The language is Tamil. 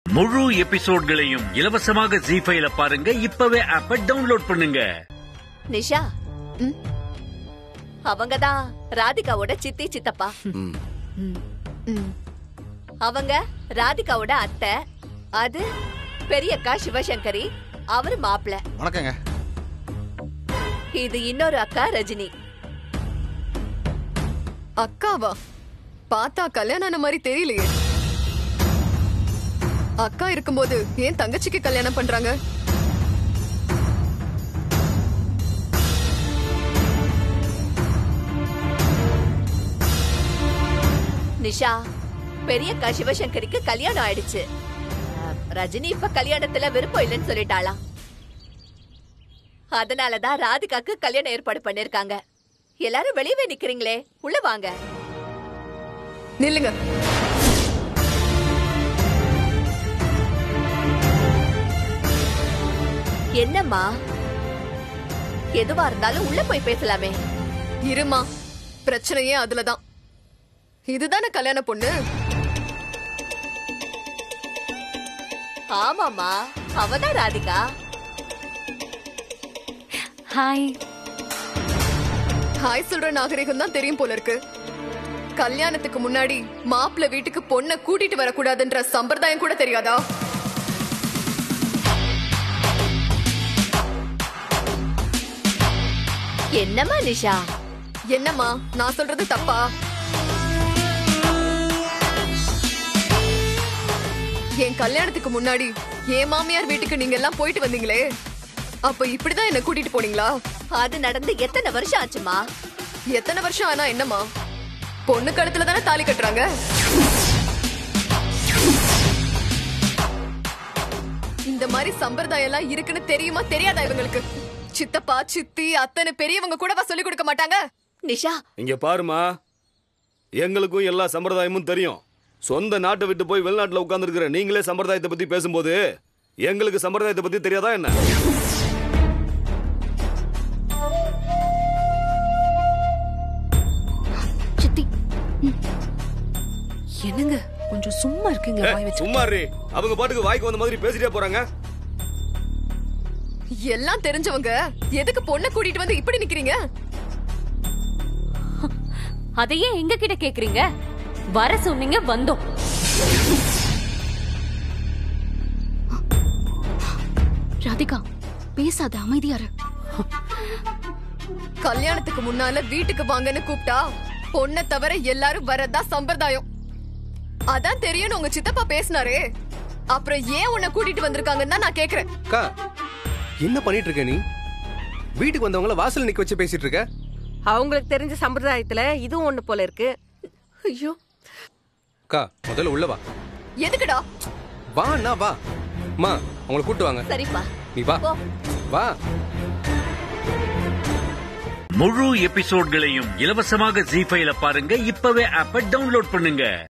முழு எபிசோட்களையும் இலவசமாக ஜி ஃபைல பாருங்க இப்பவே ஆப்ப டவுன்லோட் பண்ணுங்க நிஷா அவங்கதான் ராதிகாவோட சித்தி சித்தப்பா அவங்க ராதிகாவோட அத்தை அது பெரியக்கா சிவசங்கரி அவரு மாப்பிள வணக்கங்க இது இன்னொரு அக்கா ரஜினி அக்காவா பார்த்தா கல்யாணம் ஆன மாதிரி தெரியலையே அக்கா இருக்கும்போது ஏன் தங்கச்சிக்கு கல்யாணம் பண்றாங்க நிஷா பெரியக்கா சிவசங்கரிக்கு கல்யாணம் ஆயிடுச்சு அஹ், ரஜினி இப்ப கல்யாணத்துல விருப்பம் இல்லைன்னு சொல்லிட்டாளாம் அதனாலதான் ராதிகாக்கு கல்யாணம் ஏற்பாடு பண்ணிருக்காங்க எல்லாரும் வெளியவே நிக்கிறீங்களே உள்ள வாங்க நில்லுங்க என்னம்மா எதுவா இருந்தாலும் உள்ள போய் பேசலாமே இருமா பிரச்சனையே அதுலதான் இதுதானே கல்யாண பொண்ணு ஆமாமா அவதான் ராதிகா ஹாய் ஹாய் சொல்ற நாகரிகம் தான் தெரியும் போல இருக்கு கல்யாணத்துக்கு முன்னாடி மாப்பிள்ளை வீட்டுக்கு பொண்ணை கூட்டிட்டு வரக்கூடாதுன்ற சம்பிரதாயம் கூட தெரியாதா என்னம்மா நிஷா என்னம்மா நான் சொல்றது தப்பா என் கல்யாணத்துக்கு முன்னாடி என் மாமியார் வீட்டுக்கு நீங்க எல்லாம் போயிட்டு வந்தீங்களே அப்ப இப்படிதான் என்ன கூட்டிட்டு போனீங்களா அது நடந்து எத்தனை வருஷம் ஆச்சுமா எத்தனை வருஷம் ஆனா என்னம்மா பொண்ணு கழுத்துல தானே தாலி கட்டுறாங்க இந்த மாதிரி சம்பிரதாயம் எல்லாம் இருக்குன்னு தெரியுமா தெரியாதா இவங்களுக்கு சித்தப்பா சித்தி அத்தனை பெரியவங்க கூடவா சொல்லி கொடுக்க மாட்டாங்க நிஷா இங்க பாருமா எங்களுக்கும் எல்லா சம்பிரதாயமும் தெரியும் சொந்த நாட்டை விட்டு போய் வெளிநாட்டுல உட்கார்ந்துருக்கிற நீங்களே சம்பிரதாயத்தை பத்தி பேசும்போது எங்களுக்கு சம்பிரதாயத்தை பத்தி தெரியாதா என்ன சித்தி ம். என்னங்க கொஞ்சம் சும்மா இருக்குங்க வாய் வச்சு சும்மா இரு. அவங்க பாட்டுக்கு வாய்க்கு வந்த மாதிரி பேசிட்டே போறாங்க எல்லாம் தெரிஞ்சவங்க எதுக்கு பொண்ணை கூட்டிட்டு வந்து இப்படி நிக்கிறீங்க அதையே எங்க கிட்ட கேக்குறீங்க வர சொன்னீங்க வந்தோம் ராதிகா பேசாத அமைதியாரு கல்யாணத்துக்கு முன்னால வீட்டுக்கு வாங்கன்னு கூப்பிட்டா பொண்ணை தவிர எல்லாரும் வரதா சம்பிரதாயம் அதான் தெரியும்னு உங்க சித்தப்பா பேசினாரே அப்புறம் ஏன் உன்னை கூட்டிட்டு வந்திருக்காங்கன்னு தான் நான் கேக்குறேன் அக்கா என்ன பண்ணிட்டு இருக்க நீ வீட்டுக்கு வந்தவங்கள வாசல் நிக்க வச்சு பேசிட்டு இருக்க அவங்களுக்கு தெரிஞ்ச சம்பிரதாயத்துல இதுவும் ஒண்ணு போல இருக்கு ஐயோ அக்கா முதல்ல உள்ள வா எதுக்குடா வா அண்ணா வா அம்மா அவங்கள கூட்டு வாங்க சரிப்பா நீ வா போ. வா முழு எபிசோட்களையும் இலவசமாக ஜி ஃபைல பாருங்க இப்பவே ஆப்ப டவுன்லோட் பண்ணுங்க